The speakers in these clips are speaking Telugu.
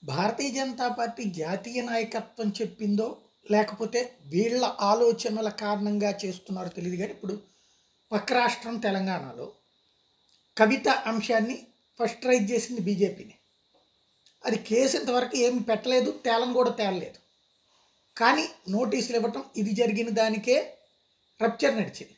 భారతీయ జనతా పార్టీ జాతీయ నాయకత్వం చెప్పిందో లేకపోతే వీళ్ళ ఆలోచనల కారణంగా చేస్తున్నారో తెలియదు కానీ ఇప్పుడు పక్క రాష్ట్రం తెలంగాణలో కవిత అంశాన్ని ఫస్ట్ రైజ్ చేసింది బీజేపీని అది కేసు ఇంతవరకు ఏమి పెట్టలేదు తేలని కూడా తేలలేదు కానీ నోటీసులు ఇవ్వటం ఇది జరిగిన దానికే రప్చర్ నడిచింది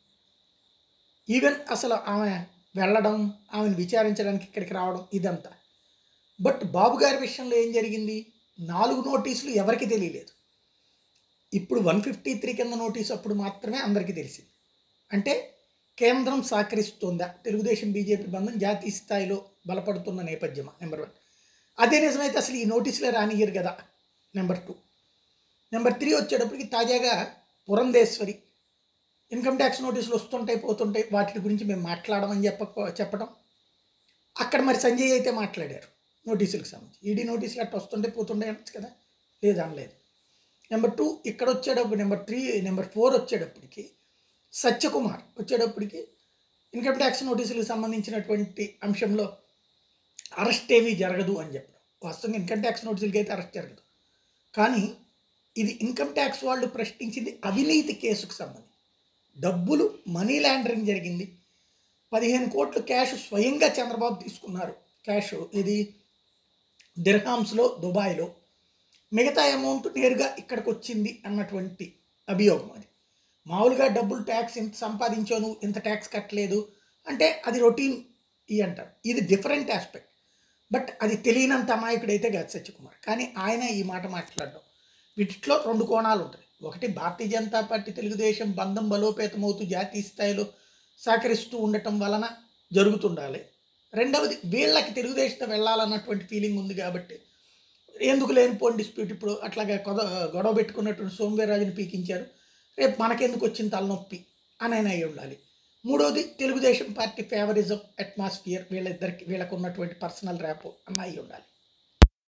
ఈవెన్ అసలు ఆమె వెళ్ళడం ఆమెను విచారించడానికి ఇక్కడికి రావడం ఇదంతా బట్ బాబు గారి విషయంలో ఏం జరిగింది నాలుగు నోటీసులు ఎవరికి తెలియలేదు ఇప్పుడు వన్ ఫిఫ్టీ త్రీ కింద నోటీసు అప్పుడు మాత్రమే అందరికీ తెలిసింది అంటే కేంద్రం సహకరిస్తుందా తెలుగుదేశం బీజేపీ బంధం జాతీయ స్థాయిలో బలపడుతున్న నేపథ్యమా నెంబర్ వన్ అదే నిజమైతే అసలు ఈ నోటీసులే రానియ్యరు కదా నెంబర్ టూ నెంబర్ త్రీ వచ్చేటప్పటికి తాజాగా పురంధేశ్వరి ఇన్కమ్ ట్యాక్స్ నోటీసులు వస్తుంటాయి పోతుంటాయి వాటి గురించి మేము మాట్లాడమని చెప్ప చెప్పడం అక్కడ మరి సంజయ్ అయితే మాట్లాడారు నోటీసులకు సంబంధించి ఈడీ నోటీసులు అట్లా వస్తుంటే పోతుండే అనొచ్చు కదా లేదు అనలేదు నెంబర్ టూ ఇక్కడ వచ్చేటప్పుడు నెంబర్ త్రీ నెంబర్ ఫోర్ వచ్చేటప్పటికి సత్యకుమార్ వచ్చేటప్పటికి ఇన్కమ్ ట్యాక్స్ నోటీసులకు సంబంధించినటువంటి అంశంలో అరెస్ట్ ఏమీ జరగదు అని చెప్పడం వాస్తవంగా ఇన్కమ్ ట్యాక్స్ నోటీసులకి అయితే అరెస్ట్ జరగదు కానీ ఇది ఇన్కమ్ ట్యాక్స్ వాళ్ళు ప్రశ్నించింది అవినీతి కేసుకు సంబంధించి డబ్బులు మనీ లాండరింగ్ జరిగింది పదిహేను కోట్లు క్యాష్ స్వయంగా చంద్రబాబు తీసుకున్నారు క్యాష్ ఇది దిర్హామ్స్లో దుబాయ్లో మిగతా అమౌంట్ నేరుగా ఇక్కడికి వచ్చింది అన్నటువంటి అభియోగం అది మామూలుగా డబ్బులు ట్యాక్స్ ఇంత సంపాదించాను ఇంత ట్యాక్స్ కట్టలేదు అంటే అది రొటీన్ ఇవి అంటారు ఇది డిఫరెంట్ ఆస్పెక్ట్ బట్ అది తెలియనంత అమాయకుడైతే కాదు సత్యకుమార్ కానీ ఆయన ఈ మాట మాట్లాడడం వీటిలో రెండు కోణాలు ఉంటాయి ఒకటి భారతీయ జనతా పార్టీ తెలుగుదేశం బంధం బలోపేతమవుతూ జాతీయ స్థాయిలో సహకరిస్తూ ఉండటం వలన జరుగుతుండాలి రెండవది వీళ్ళకి తెలుగుదేశంతో వెళ్ళాలన్నటువంటి ఫీలింగ్ ఉంది కాబట్టి ఎందుకు లేనిపోని డిస్ప్యూట్ ఇప్పుడు అట్లాగే కొద గొడవ పెట్టుకున్నటువంటి సోమవీర్రాజుని పీకించారు రేపు మనకెందుకు వచ్చిన తలనొప్పి అని ఆయన అయి ఉండాలి మూడవది తెలుగుదేశం పార్టీ ఫేవరిజం అట్మాస్ఫియర్ వీళ్ళిద్దరికి వీళ్ళకు ఉన్నటువంటి పర్సనల్ ర్యాప్ అన్న అయి ఉండాలి